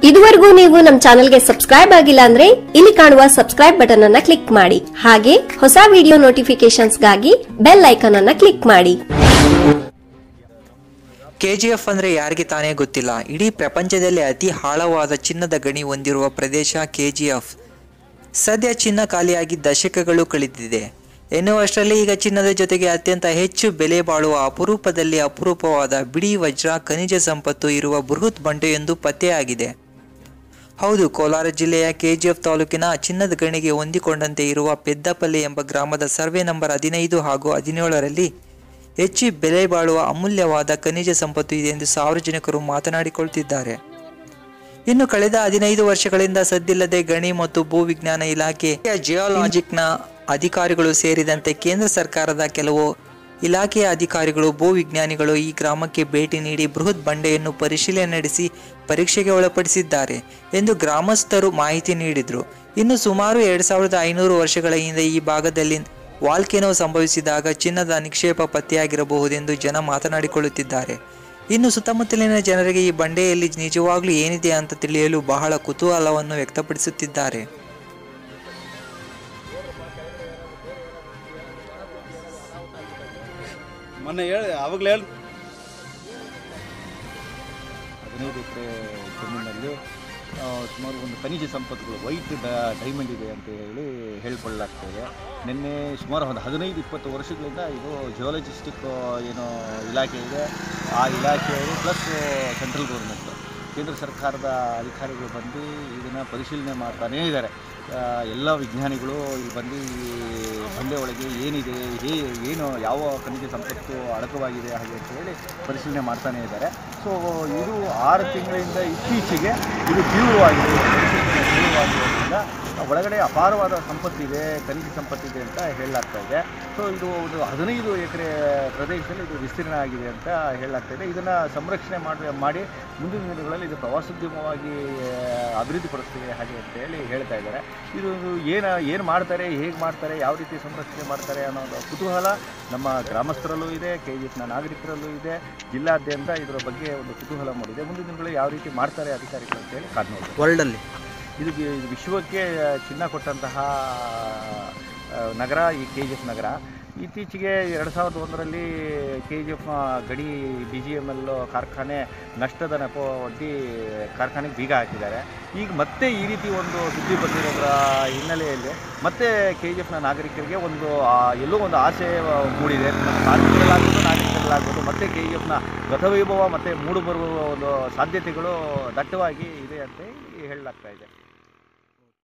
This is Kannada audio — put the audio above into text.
ಇದುವರೆಗೂ ನೀವು ನಮ್ಮ ಚಾನೆಲ್ಗೆ ಸಬ್ಸ್ಕ್ರೈಬ್ ಆಗಿಲ್ಲ ಅಂದ್ರೆ ಇಲ್ಲಿ ಕಾಣುವ ಸಬ್ಸ್ಕ್ರೈಬ್ ಬಟನ್ ಅನ್ನ ಕ್ಲಿಕ್ ಮಾಡಿ ಹಾಗೆ ಹೊಸ ವಿಡಿಯೋ ನೋಟಿಫಿಕೇಶನ್ಸ್ಗಾಗಿ ಬೆಲ್ ಐಕಾನ್ ಅನ್ನ ಕ್ಲಿಕ್ ಮಾಡಿ ಕೆಜಿಎಫ್ ಅಂದ್ರೆ ಯಾರಿಗೆ ತಾನೇ ಗೊತ್ತಿಲ್ಲ ಇಡೀ ಪ್ರಪಂಚದಲ್ಲಿ ಅತಿ ಆಳವಾದ ಚಿನ್ನದ ಗಣಿ ಹೊಂದಿರುವ ಪ್ರದೇಶ ಕೆಜಿಎಫ್ ಸದ್ಯ ಚಿನ್ನ ಖಾಲಿಯಾಗಿ ದಶಕಗಳು ಕಳೆದಿದೆ ಎನ್ನುವಷ್ಟರಲ್ಲಿ ಈಗ ಚಿನ್ನದ ಜೊತೆಗೆ ಅತ್ಯಂತ ಹೆಚ್ಚು ಬೆಲೆ ಬಾಳುವ ಅಪರೂಪದಲ್ಲಿ ಅಪರೂಪವಾದ ಬಿಡಿ ವಜ್ರ ಖನಿಜ ಸಂಪತ್ತು ಇರುವ ಬೃಹತ್ ಬಂಡೆಯೊಂದು ಪತ್ತೆಯಾಗಿದೆ ಹೌದು ಕೋಲಾರ ಜಿಲ್ಲೆಯ ಕೆಜಿಎಫ್ ತಾಲೂಕಿನ ಚಿನ್ನದ ಗಣಿಗೆ ಹೊಂದಿಕೊಂಡಂತೆ ಇರುವ ಪೆದ್ದಪಲ್ಲಿ ಎಂಬ ಗ್ರಾಮದ ಸರ್ವೆ ನಂಬರ್ ಹದಿನೈದು ಹಾಗೂ ಹದಿನೇಳರಲ್ಲಿ ಹೆಚ್ಚು ಬೆಲೆ ಬಾಳುವ ಅಮೂಲ್ಯವಾದ ಖನಿಜ ಸಂಪತ್ತು ಇದೆ ಎಂದು ಸಾರ್ವಜನಿಕರು ಮಾತನಾಡಿಕೊಳ್ಳುತ್ತಿದ್ದಾರೆ ಇನ್ನು ಕಳೆದ ಹದಿನೈದು ವರ್ಷಗಳಿಂದ ಸದ್ದಿಲ್ಲದೆ ಗಣಿ ಮತ್ತು ಭೂವಿಜ್ಞಾನ ಇಲಾಖೆಯ ಜಿಯೋಲಾಜಿಕ್ನ ಅಧಿಕಾರಿಗಳು ಸೇರಿದಂತೆ ಕೇಂದ್ರ ಸರ್ಕಾರದ ಕೆಲವು ಇಲಾಖೆಯ ಅಧಿಕಾರಿಗಳು ಭೂವಿಜ್ಞಾನಿಗಳು ಈ ಗ್ರಾಮಕ್ಕೆ ಭೇಟಿ ನೀಡಿ ಬೃಹತ್ ಬಂಡೆಯನ್ನು ಪರಿಶೀಲನೆ ನಡೆಸಿ ಪರೀಕ್ಷೆಗೆ ಒಳಪಡಿಸಿದ್ದಾರೆ ಎಂದು ಗ್ರಾಮಸ್ಥರು ಮಾಹಿತಿ ನೀಡಿದರು ಇನ್ನು ಸುಮಾರು ಎರಡು ಸಾವಿರದ ಐನೂರು ವರ್ಷಗಳ ಹಿಂದೆ ಈ ಭಾಗದಲ್ಲಿ ವಾಲ್ಕೆನೋ ಸಂಭವಿಸಿದಾಗ ಚಿನ್ನದ ನಿಕ್ಷೇಪ ಪತ್ತೆಯಾಗಿರಬಹುದೆಂದು ಜನ ಮಾತನಾಡಿಕೊಳ್ಳುತ್ತಿದ್ದಾರೆ ಇನ್ನು ಸುತ್ತಮುತ್ತಲಿನ ಜನರಿಗೆ ಈ ಬಂಡೆಯಲ್ಲಿ ನಿಜವಾಗ್ಲೂ ಏನಿದೆ ಅಂತ ತಿಳಿಯಲು ಬಹಳ ಕುತೂಹಲವನ್ನು ವ್ಯಕ್ತಪಡಿಸುತ್ತಿದ್ದಾರೆ ಮೊನ್ನೆ ಹೇಳಿ ಅವಾಗಲೇ ಹೇಳಿ ಹದಿನೈದು ಎಕರೆ ಜಮೀನಲ್ಲಿ ಆ, ಸುಮಾರು ಒಂದು ಖನಿಜ ಸಂಪತ್ತುಗಳು ವೈಟ್ ಡೈಮಂಡ್ ಇದೆ ಅಂತ ಹೇಳಿ ಹೇಳ್ಕೊಳ್ಳಲಾಗ್ತಾ ಇದೆ ನಿನ್ನೆ ಸುಮಾರು ಒಂದು ಹದಿನೈದು ಇಪ್ಪತ್ತು ವರ್ಷಗಳಿಂದ ಇದು ಜಿಯೋಲಜಿಸ್ಟಿಕ್ ಏನು ಇಲಾಖೆ ಇದೆ ಆ ಇಲಾಖೆಯವರು ಪ್ಲಸ್ ಸೆಂಟ್ರಲ್ ಗೌರ್ಮೆಂಟ್ ಕೇಂದ್ರ ಸರ್ಕಾರದ ಅಧಿಕಾರಿಗಳು ಬಂದು ಇದನ್ನು ಪರಿಶೀಲನೆ ಮಾಡ್ತಾನೇ ಇದ್ದಾರೆ ಆ, ಎಲ್ಲ ವಿಜ್ಞಾನಿಗಳು ಇಲ್ಲಿ ಬಂದು ಈ ಬಂಡೆ ಒಳಗೆ ಏನಿದೆ ಹೇ ಏನು ಯಾವ ಖನಿಜ ಸಂಪತ್ತು ಅಡಕವಾಗಿದೆ ಹಾಗೆ ಅಂತ ಹೇಳಿ ಪರಿಶೀಲನೆ ಮಾಡ್ತಾನೇ ಇದ್ದಾರೆ ಸೊ ಇದು ಆರು ತಿಂಗಳಿಂದ ಇತ್ತೀಚೆಗೆ ಇದು ತೀವ್ರವಾಗಿದೆ ಪರಿಸ್ಥಿತಿ ತೀವ್ರವಾಗಿರೋದ್ರಿಂದ ಒಳಗಡೆ ಅಪಾರವಾದ ಸಂಪತ್ತಿದೆ ಖನಿಜ ಸಂಪತ್ತಿದೆ ಅಂತ ಹೇಳಲಾಗ್ತಾ ಇದೆ ಸೊ ಇದು ಒಂದು ಹದಿನೈದು ಎಕರೆ ಪ್ರದೇಶದಲ್ಲಿ ಇದು ವಿಸ್ತೀರ್ಣ ಆಗಿದೆ ಅಂತ ಹೇಳಲಾಗ್ತಾ ಇದೆ ಇದನ್ನು ಸಂರಕ್ಷಣೆ ಮಾಡಿ ಮಾಡಿ ಮುಂದಿನ ದಿನಗಳಲ್ಲಿ ಇದು ಪ್ರವಾಸೋದ್ಯಮವಾಗಿ ಅಭಿವೃದ್ಧಿಪಡಿಸ್ತೀವಿ ಹಾಗೆ ಅಂತ ಹೇಳಿ ಹೇಳ್ತಾ ಇದ್ದಾರೆ ಇದು ಏನು ಏನು ಮಾಡ್ತಾರೆ ಹೇಗೆ ಮಾಡ್ತಾರೆ ಯಾವ ರೀತಿ ಸಂರಕ್ಷಣೆ ಮಾಡ್ತಾರೆ ಅನ್ನೋದು ಕುತೂಹಲ ನಮ್ಮ ಗ್ರಾಮಸ್ಥರಲ್ಲೂ ಇದೆ ಕೆ ಜಿ ಎಫ್ನ ನಾಗರಿಕರಲ್ಲೂ ಇದೆ ಜಿಲ್ಲಾದ್ಯಂತ ಇದರ ಬಗ್ಗೆ ಒಂದು ಕುತೂಹಲ ಮೂಡಿದೆ ಮುಂದಿನ ದಿನಗಳಲ್ಲಿ ಯಾವ ರೀತಿ ಮಾಡ್ತಾರೆ ಅಧಿಕಾರಿಗಳು ಅಂತ ಹೇಳಿ ಕಾದು ನೋಡ್ಬೇಕು ವರ್ಲ್ಡಲ್ಲಿ ಇದು ವಿ- ಇದು ವಿಶ್ವಕ್ಕೆ ಚಿನ್ನ ಕೊಟ್ಟಂತಹ ಆ, ನಗರ ಈ ಕೆ ಜಿ ಎಫ್ ನಗರ ಇತ್ತೀಚೆಗೆ ಎರಡು ಸಾವಿರದ ಒಂದರಲ್ಲಿ ಕೆ ಜಿ ಎಫ್ನ ಗಡಿ ಬಿ ಜಿ ಎಮ್ ಎಲ್ ಕಾರ್ಖಾನೆ ನಷ್ಟದ ನೆಪ ಒಡ್ಡಿ ಕಾರ್ಖಾನೆಗೆ ಬೀಗ ಹಾಕಿದ್ದಾರೆ ಈಗ ಮತ್ತೆ ಈ ರೀತಿ ಒಂದು ಸುದ್ದಿ ಬಂದಿರೋದ್ರ ಹಿನ್ನೆಲೆಯಲ್ಲಿ ಮತ್ತೆ ಕೆ ಜಿ ಎಫ್ನ ನಾಗರಿಕರಿಗೆ ಒಂದು ಆ, ಎಲ್ಲೋ ಒಂದು ಆಸೆ ಆ, ಮೂಡಿದೆ ಕಾರ್ಮಿಕರಲ್ಲಾಗ್ಬೋದು ನಾಗರಿಕರಲ್ಲಾಗ್ಬೋದು ಮತ್ತೆ ಕೆ ಜಿ ಎಫ್ನ ಗತವೈಭವ ಮತ್ತು ಮೂಡು ಬರುವ ಒಂದು ಸಾಧ್ಯತೆಗಳು ದಟ್ಟವಾಗಿ ಇದೆ ಅಂತ ಹೇಳಿ ಹೇಳಲಾಗ್ತಾ ಇದೆ